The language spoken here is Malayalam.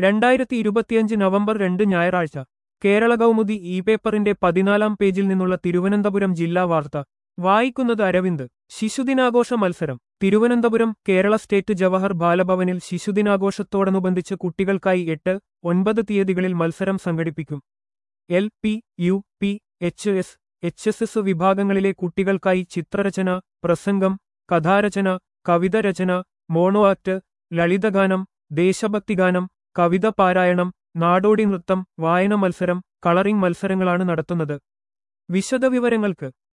രണ്ടായിരത്തി ഇരുപത്തിയഞ്ച് നവംബർ രണ്ട് ഞായറാഴ്ച കേരള കൗമുദി ഇ പേപ്പറിന്റെ പതിനാലാം പേജിൽ നിന്നുള്ള തിരുവനന്തപുരം ജില്ലാ വാർത്ത വായിക്കുന്നത് അരവിന്ദ് ശിശുദിനാഘോഷ മത്സരം തിരുവനന്തപുരം കേരള സ്റ്റേറ്റ് ജവഹർ ബാലഭവനിൽ ശിശുദിനാഘോഷത്തോടനുബന്ധിച്ച് കുട്ടികൾക്കായി എട്ട് ഒൻപത് തീയതികളിൽ മത്സരം സംഘടിപ്പിക്കും L P U P H S H S S വിഭാഗങ്ങളിലെ കുട്ടികൾക്കായി ചിത്രരചന പ്രസംഗം കഥാരചന കവിതരചന മോണോ ആക്ട് ലളിതഗാനം ദേശഭക്തിഗാനം കവിത പാരായണം നാടോടി നൃത്തം വായന മത്സരം കളറിംഗ് മത്സരങ്ങളാണ് നടത്തുന്നത് വിശദവിവരങ്ങൾക്ക്